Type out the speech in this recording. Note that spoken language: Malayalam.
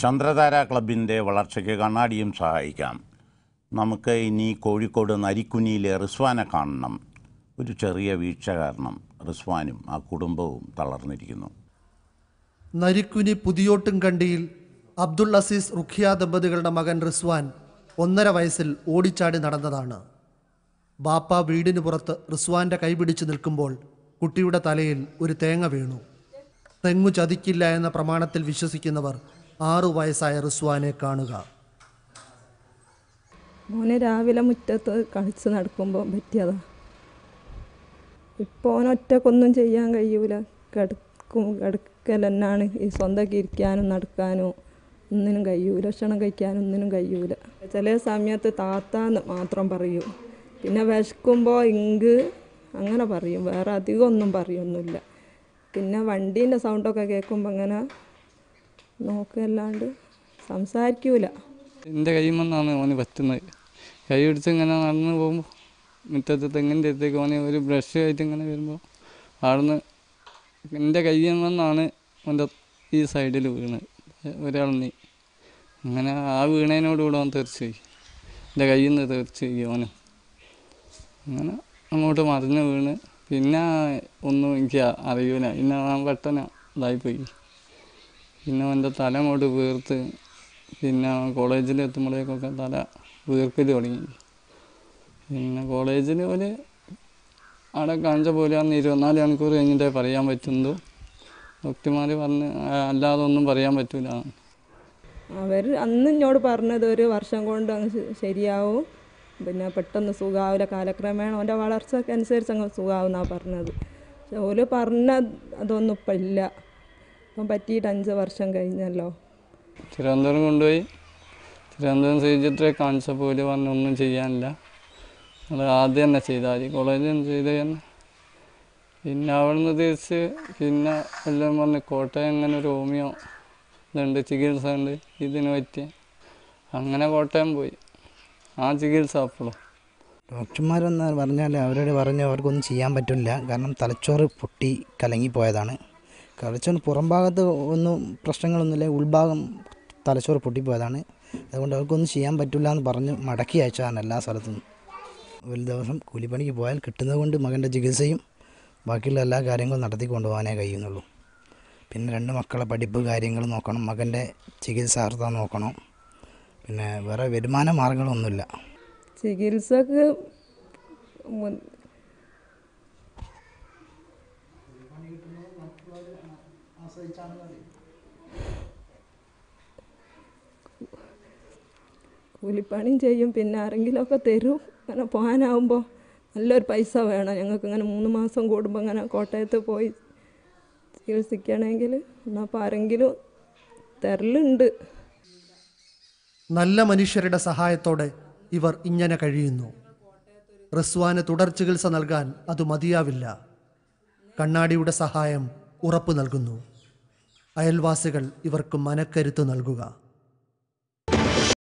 ചന്ദ്രതാര ക്ലബിൻ്റെ വളർച്ചയ്ക്ക് കണ്ണാടിയും സഹായിക്കാം നമുക്ക് ഇനി കോഴിക്കോട് നരിക്കുനിയിലെ റിസ്വാനെ കാണണം ഒരു ചെറിയ വീഴ്ച കാരണം റിസ്വാനും ആ കുടുംബവും തളർന്നിരിക്കുന്നു നരിക്കുനി പുതിയോട്ടും കണ്ടിയിൽ അബ്ദുൾ അസീസ് റുഖിയ ദമ്പതികളുടെ മകൻ റിസ്വാൻ ഒന്നര വയസ്സിൽ ഓടിച്ചാടി നടന്നതാണ് ബാപ്പ വീടിന് പുറത്ത് റിസ്വാന്റെ കൈപിടിച്ച് നിൽക്കുമ്പോൾ കുട്ടിയുടെ തലയിൽ ഒരു തേങ്ങ വീണു തെങ്ങു ചതിക്കില്ല എന്ന പ്രമാണത്തിൽ വിശ്വസിക്കുന്നവർ ആറു വയസ്സായ റിസ്വാനെ കാണുക മോനെ രാവിലെ മുറ്റത്ത് കളിച്ച് നടക്കുമ്പോൾ പറ്റിയതാ ഇപ്പോൾ ഓനൊറ്റക്കൊന്നും ചെയ്യാൻ കഴിയൂല കിടക്കും കിടക്കൽ തന്നെയാണ് ഈ സ്വന്തമൊക്കെ ഇരിക്കാനും നടക്കാനും ഒന്നിനും കഴിയൂല ഭക്ഷണം കഴിക്കാനും ഒന്നിനും കഴിയൂല ചില സമയത്ത് താത്താന്ന് മാത്രം പറയൂ പിന്നെ വിശക്കുമ്പോൾ ഇങ്ക് അങ്ങനെ പറയും വേറെ അധികം ഒന്നും പറയൊന്നുമില്ല പിന്നെ വണ്ടീൻ്റെ സൗണ്ടൊക്കെ കേൾക്കുമ്പോൾ അങ്ങനെ നോക്കല്ലാണ്ട് സംസാരിക്കൂല എൻ്റെ കൈമെന്നാണ് ഓന് പറ്റുന്നത് കൈ പിടിച്ച് ഇങ്ങനെ നടന്ന് പോകുമ്പോൾ മുറ്റത്ത് തെങ്ങിൻ്റെ അടുത്തേക്ക് ഓന് ഒരു ബ്രഷ് ആയിട്ട് ഇങ്ങനെ വരുമ്പോൾ അവിടുന്ന് എൻ്റെ കയ്യിൽ ഓൻ്റെ ഈ സൈഡിൽ വീണത് ഒരാളിനി അങ്ങനെ ആ വീണതിനോടുകൂടെ അവൻ തെറിച്ചുപോയി എൻ്റെ കയ്യിൽ നിന്ന് തെറിച്ചുപോയി ഓന് അങ്ങനെ അങ്ങോട്ട് മറിഞ്ഞ് വീണ് പിന്നെ ഒന്നും എനിക്ക് അറിയൂല പിന്നെ ഞാൻ പെട്ടെന്ന് ഇതായിപ്പോയി പിന്നെ എൻ്റെ തല അങ്ങോട്ട് വീർത്ത് പിന്നെ കോളേജിൽ എത്തുമ്പോഴേക്കൊക്കെ തല വീർക്കൽ തുടങ്ങി പിന്നെ കോളേജിൽ ഒരു അവിടെ കാണിച്ച പോലെ അന്ന് ഇരുപത്തിനാല് മണിക്കൂർ കഴിഞ്ഞിട്ടേ പറയാൻ പറ്റുന്നതോ ഡോക്ടർമാർ പറഞ്ഞ് "ആ, അല്ലാതെ ഒന്നും പറയാൻ പറ്റില്ല അവർ അന്ന് എന്നോട് പറഞ്ഞത് ഒരു വർഷം കൊണ്ട് അങ്ങ് ശ- ശരിയാവും പിന്നെ പെട്ടെന്ന് സുഖാവില്ല കാലക്രമേണ അവൻ്റെ വളർച്ചയ്ക്ക് അനുസരിച്ച് അങ്ങ് സുഖാവുന്നാണ് പറഞ്ഞത് പക്ഷെ ഓല് പറഞ്ഞ അതൊന്നും ഇപ്പം ഇല്ല ഇപ്പം പറ്റിയിട്ട് അഞ്ച് വർഷം കഴിഞ്ഞല്ലോ തിരുവനന്തപുരം കൊണ്ടുപോയി തിരുവനന്തപുരം ശ്രീചിത്രയെ കാണിച്ചപ്പോൾ ഓല് പറഞ്ഞു ഒന്നും ചെയ്യാനില്ല അത് ആദ്യം തന്നെ ചെയ്താൽ മതി കോളേജിൽ നിന്ന് ചെയ്ത് തന്നെ പിന്നെ അവിടെ നിന്ന് തിരിച്ച് പിന്നെ എല്ലാം പറഞ്ഞ് കോട്ടയം ഇങ്ങനെ ഒരു ഹോമിയോ ഇതുണ്ട് ചികിത്സ ഉണ്ട് ഇതിന് പറ്റിയ അങ്ങനെ കോട്ടയം പോയി ആ ചികിത്സ അപ്പോഴും ഡോക്ടർമാരെന്ന് പറഞ്ഞാൽ അവരോട് പറഞ്ഞ് അവർക്കൊന്നും ചെയ്യാൻ പറ്റില്ല കാരണം തലച്ചോറ് പൊട്ടി കലങ്ങിപ്പോയതാണ് തലച്ചോറ് പുറം ഭാഗത്ത് ഒന്നും പ്രശ്നങ്ങളൊന്നുമില്ല ഉൾഭാഗം തലച്ചോറ് പൊട്ടിപ്പോയതാണ് അതുകൊണ്ട് അവർക്കൊന്നും ചെയ്യാൻ പറ്റില്ല എന്ന് പറഞ്ഞ് മടക്കി അയച്ചതാണ് എല്ലാ സ്ഥലത്തും ഒരു ദിവസം കൂലിപ്പണിക്ക് പോയാൽ കിട്ടുന്നത് കൊണ്ട് മകൻ്റെ ചികിത്സയും ബാക്കിയുള്ള എല്ലാ കാര്യങ്ങളും നടത്തി കൊണ്ടുപോകാനേ കഴിയുന്നുള്ളൂ പിന്നെ രണ്ട് മക്കളെ പഠിപ്പ് കാര്യങ്ങൾ നോക്കണം മകൻ്റെ ചികിത്സാർത്ഥം നോക്കണം പിന്നെ വേറെ വരുമാന മാർഗങ്ങളൊന്നുമില്ല ചികിത്സക്ക് മു- കൂലിപ്പണിയും ചെയ്യും പിന്നെ ആരെങ്കിലുമൊക്കെ തരും അങ്ങനെ പോകാനാവുമ്പോൾ നല്ലൊരു പൈസ വേണം ഞങ്ങൾക്ക് ഇങ്ങനെ മൂന്ന് മാസം കൂടുമ്പോൾ ഇങ്ങനെ കോട്ടയത്ത് പോയി ചികിത്സിക്കണമെങ്കിൽ എന്നാൽ അപ്പോൾ ആരെങ്കിലും തരലുണ്ട് നല്ല മനുഷ്യരുടെ സഹായത്തോടെ ഇവർ ഇങ്ങനെ കഴിയുന്നു റിസ്വാന് തുടർ ചികിത്സ നൽകാൻ അത് മതിയാവില്ല കണ്ണാടിയുടെ സഹായം ഉറപ്പു നൽകുന്നു അയൽവാസികൾ ഇവർക്ക് മനക്കരുത്ത് നൽകുക